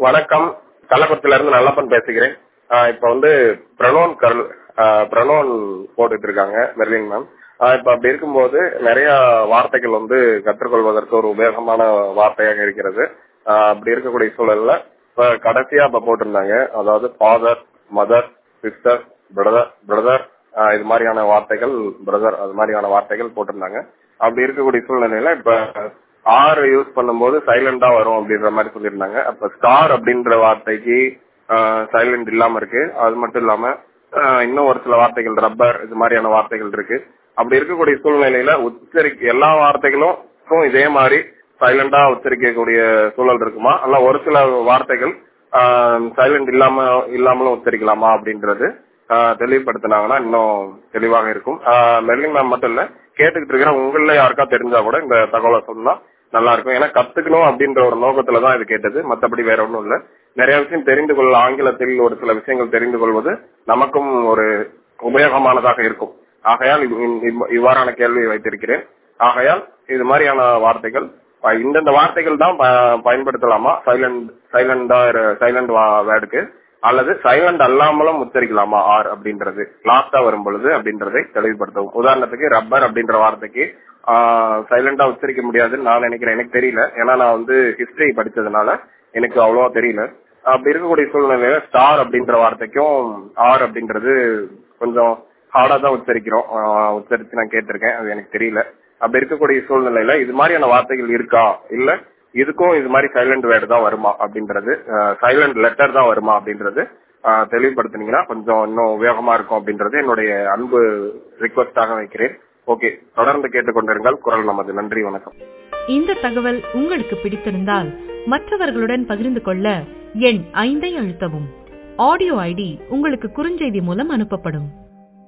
வணக்கம் கள்ளக்குறிச்சில இருந்து நல்லப்பன் பேசுகிறேன் ஆஹ் இப்ப வந்து பிரணோன் கர்ல் பிரணோன் போட்டுட்டு இருக்காங்க மெர்லின் மேம் இப்ப அப்படி இருக்கும்போது நிறைய வார்த்தைகள் வந்து கற்றுக்கொள்வதற்கு ஒரு உபயோகமான வார்த்தையாக இருக்கிறது ஆஹ் அப்படி இருக்கக்கூடிய சூழல்ல இப்ப கடைசியா இப்ப போட்டிருந்தாங்க அதாவது father mother sister brother brother இது மாதிரியான வார்த்தைகள் பிரதர் அது மாதிரியான வார்த்தைகள் போட்டிருந்தாங்க அப்படி இருக்கக்கூடிய சூழ்நிலையில இப்ப ஆர் யூஸ் பண்ணும்போது சைலண்டா வரும் அப்படின்ற மாதிரி சொல்லியிருந்தாங்க அப்ப ஸ்டார் அப்படின்ற வார்த்தைக்கு சைலண்ட் இல்லாம இருக்கு அது மட்டும் இல்லாம ஆஹ் இன்னும் ஒரு சில வார்த்தைகள் ரப்பர் இது மாதிரியான வார்த்தைகள் இருக்கு அப்படி இருக்கக்கூடிய சூழ்நிலையில உச்சரிக்க எல்லா வார்த்தைகளும் இதே மாதிரி சைலண்டா உச்சரிக்கக்கூடிய சூழல் இருக்குமா அல்ல ஒரு சில வார்த்தைகள் சைலண்ட் இல்லாம இல்லாமலும் உச்சரிக்கலாமா அப்படின்றது தெளிவுபடுத்தினாங்கன்னா இன்னும் தெளிவாக இருக்கும் மெர்லின் மேம் மட்டும் இல்ல கேட்டுக்கிட்டு இருக்கிற உங்கள யாருக்கா தெரிஞ்சா கூட இந்த தகவலை சொன்னா நல்லா இருக்கும் ஏன்னா கத்துக்கணும் அப்படின்ற ஒரு நோக்கத்துல தான் இது கேட்டது மத்தபடி வேற ஒன்றும் இல்ல நிறைய விஷயம் தெரிந்து கொள்ள ஆங்கிலத்தில் ஒரு சில விஷயங்கள் தெரிந்து கொள்வது நமக்கும் ஒரு உபயோகமானதாக இருக்கும் ஆகையால் இவ்வாறான கேள்வியை வைத்திருக்கிறேன் ஆகையால் இது மாதிரியான வார்த்தைகள் இந்தந்த வார்த்தைகள் தான் பயன்படுத்தலாமா சைலண்ட் சைலண்டா சைலண்ட் வேர்டுக்கு அல்லது சைலண்ட் அல்லாமலும் உச்சரிக்கலாமா ஆர் அப்படின்றது லாஸ்டா வரும் பொழுது அப்படின்றதை தெளிவுபடுத்தவும் உதாரணத்துக்கு ரப்பர் அப்படின்ற வார்த்தைக்கு சைலண்டா உச்சரிக்க முடியாதுன்னு நான் நினைக்கிறேன் எனக்கு தெரியல ஏன்னா நான் வந்து ஹிஸ்டரி படிச்சதுனால எனக்கு அவ்வளவா தெரியல அப்படி இருக்கக்கூடிய சூழ்நிலையில ஸ்டார் அப்படின்ற வார்த்தைக்கும் ஆர் அப்படின்றது கொஞ்சம் ஹார்டா தான் உச்சரிக்கிறோம் உச்சரிச்சு நான் கேட்டிருக்கேன் அது எனக்கு தெரியல அப்படி இருக்கக்கூடிய சூழ்நிலையில இது மாதிரியான வார்த்தைகள் இருக்கா இல்ல இதுக்கும் இது மாதிரி சைலண்ட் வேர்டு தான் வருமா அப்படின்றது சைலண்ட் லெட்டர் தான் வருமா அப்படின்றது தெளிவுபடுத்தினீங்கன்னா கொஞ்சம் இன்னும் உபயோகமா இருக்கும் அப்படின்றது என்னுடைய அன்பு ரிக்வஸ்டாக வைக்கிறேன் ஓகே தொடர்ந்து கேட்டுக்கொண்டிருங்கள் குரல் நமது நன்றி வணக்கம் இந்த தகவல் உங்களுக்கு பிடித்திருந்தால் மற்றவர்களுடன் பகிர்ந்து கொள்ள எண் ஐந்தை அழுத்தவும் ஆடியோ ஐடி உங்களுக்கு குறுஞ்செய்தி மூலம் அனுப்பப்படும்